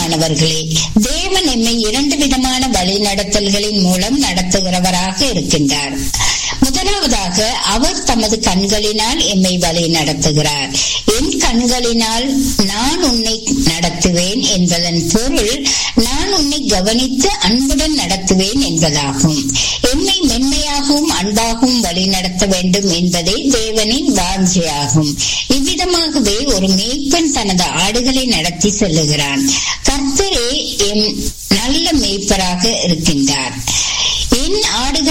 பிரியமானவர்களே தேவன் எம்மை இரண்டு விதமான வழி நடத்தல்களின் மூலம் நடத்துகிறவராக இருக்கின்றார் முதலாவதாக அவர் தமது கண்களினால் எம்மை வழி நடத்துகிறார் என் கண்களினால் நான் உன்னை நடத்துவேன் என்பதன் பொருள் நான் உன்னை கவனித்து அன்புடன் நடத்துவேன் என்பதாகும் எம்மை மென்மையாகவும் அன்பாகவும் வழி நடத்த வேண்டும் என்பதே தேவனின் வாஞ்சையாகும் இவ்விதமாகவே ஒரு மேய்ப்பன் தனது ஆடுகளை நடத்தி செல்லுகிறான் கர்த்தரே எம் நல்ல மேய்ப்பராக இருக்கின்றார் என் ஆடுகள்